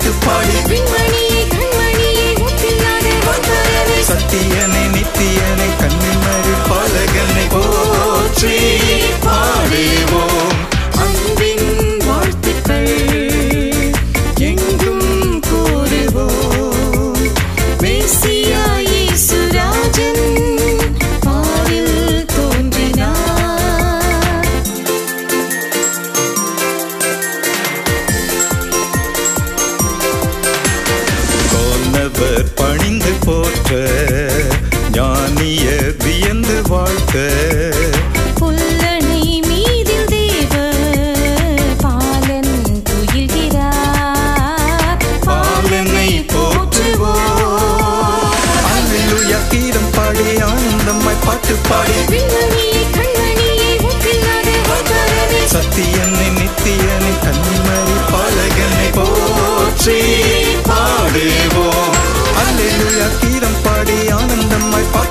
பாட்டு பாடி விண்மணியே கண்மணியே ஒப்பில்லாத ஒன்பரவே சத்தியனை நித்தியனை கண்ணிமறி பாலகனை போற்றி பாடுவோம் அன்பின் வாழ்த்துக்கள் எங்கும் கூறுவோம் மேசியா இயேசுராஜன் பாரில் தோன்றினார் கொன்னவர் பணிந்து போற்ற ஞானிய வியந்து வாழ்த்த புல்லணி மீதில் தேவ பாலன் துயில்கிறார் பாலனை போற்றுவோம் அல்லேலூயா கீதம் பாடி ஆனந்தமாய் பாட்டு பாடி விண்மணியே கண்மணியே ஒப்பில்லாத ஒன்பரவே சத்தியனை நித்தியனை கண்மறி பாலகனை போற்றி பாடுவோம் அல்லேலூயா கீதம் பாடி ஆனந்தமாய் பாட்டு